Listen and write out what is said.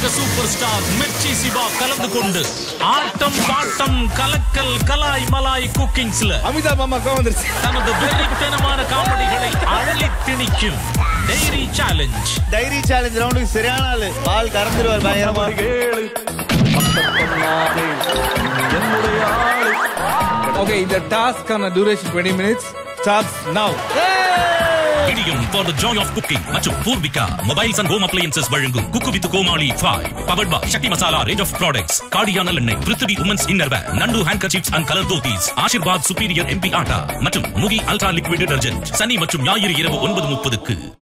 உலக super star Mirchi Siva கலந்து கொண்டு ஆட்டம் பாட்டம் கலக்கல் கலாய் மலாய் குக்கிங்ஸ்ல அமிதாப் மாமா கோவம் வந்துருச்சு தனது வெறித்தனமான காமெடிகளை அள்ளி திணிக்கும் டெய்ரி சேலஞ்ச் டைரி சேலஞ்ச் ரவுண்டுக்கு சரியான ஆளு பால் கறந்துருவார் பயங்கரமா ஓகே இந்த டாஸ்க்கான டியூரேஷன் 20 மினிட்ஸ் ஸ்டார்ட்ஸ் நவ் இடியும் for the joy of cooking மற்றும் Poorvika mobiles and home appliances வழங்கும் cook with Comali five powered by Sakthi masala range of products காடியான எண்ணெய் பிருத்திவி உமன்ஸ் இன்னர்வேர் நண்டு handkerchiefs and colour dhotis Aashirvaad superior MP atta மற்றும் முகி அல்ட்ரா லிக்விட் டிடர்ஜென்ட் சனி மற்றும் ஞாயிறு இரவு ஒன்பது முப்பதுக்கு